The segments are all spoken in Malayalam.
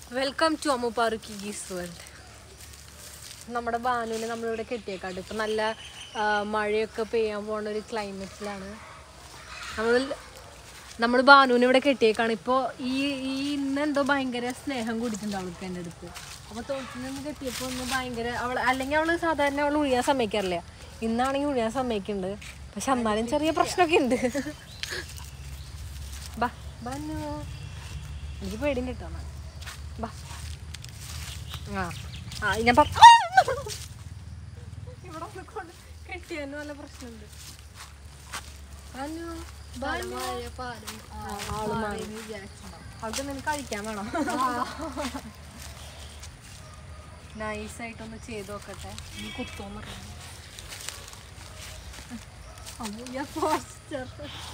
വെൽക്കം ടു അമ്മുപാറു കിഗീസ് വേൾഡ് നമ്മുടെ ബാനുവിനെ നമ്മളിവിടെ കെട്ടിയേക്കാട്ട് ഇപ്പം നല്ല ആ, മഴയൊക്കെ പെയ്യാൻ പോണ ഒരു ക്ലൈമറ്റിലാണ് നമ്മൾ നമ്മൾ ബാനുവിനെ ഇവിടെ കെട്ടിയേക്കാണ് ഇപ്പോൾ ഈ ഈ ഇന്ന് എന്തോ ഭയങ്കര സ്നേഹം കൂടിയിട്ടുണ്ട് അവൾക്ക് എൻ്റെ അടുത്ത് അപ്പോൾ തൊട്ടിൽ നിന്ന് കെട്ടിയപ്പോൾ ഒന്ന് ഭയങ്കര അവൾ അല്ലെങ്കിൽ അവൾ സാധാരണ അവൾ ഉഴിയാൻ സമ്മതിക്കാറില്ല ഇന്നാണെങ്കിൽ ഉഴിയാൻ സമ്മതിക്കുന്നുണ്ട് പക്ഷെ എന്നാലും ചെറിയ പ്രശ്നമൊക്കെ ഉണ്ട് ബാ ബാനു എനിക്ക് പേടിയും കിട്ടാ ബാ ആ ആ ഞാൻ പറ ഇവിടെ ഒന്ന് കൊണ്ട് കെട്ടിയാലും നല്ല പ്രശ്നമുണ്ട് ബാനു ബാനു ആ, ആള് മാറി അവൾക്ക് നിനക്ക് കഴിക്കാൻ വേണം നൈസായിട്ടൊന്ന് ചെയ്ത് നോക്കട്ടെ നീ കുത്തോന്ന് പറഞ്ഞു അമ്മൂയ്യ പോസ്റ്റർ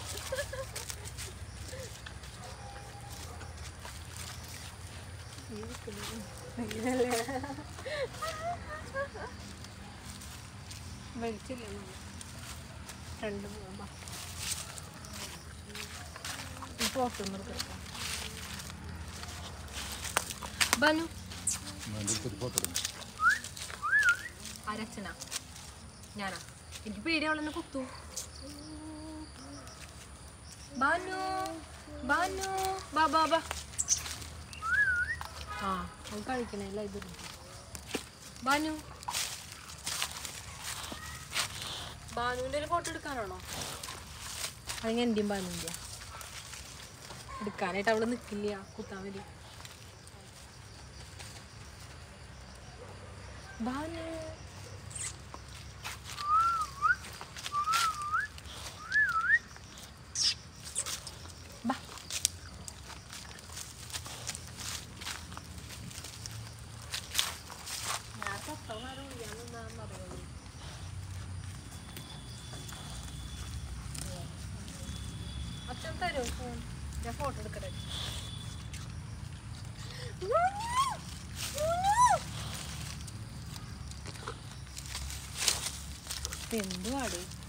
വലിച്ചില്ല രണ്ട് മൂന്ന് ഫോട്ടോ നിർത്താം ബനു ആരച്ചന ഞാനാ എനിക്ക് പേടി അവളെന്നെ കുത്തു ബാനു ബാനു ബാ ബാ ബാ ആ അവൾ കഴിക്കണല്ല ഇത് ബാനു ബാനുവിൻ്റെ ഒരു ഫോട്ടോ എടുക്കാനാണോ അല്ലെങ്കിൽ എൻ്റെയും ബാനുവിൻ്റെ എടുക്കാനായിട്ട് അവള് നിൽക്കില്ല കുത്താൻ വരും ബാനു ബാ ഞാൻ സത്തം നേരം ഉയ്യാൻ നിന്നാന്ന് പറയുള്ളൂ അച്ഛൻ തരുമോ ഫോൺ ഞാൻ ഫോട്ടോ എടുക്കട്ടെ എന്തുവാടേ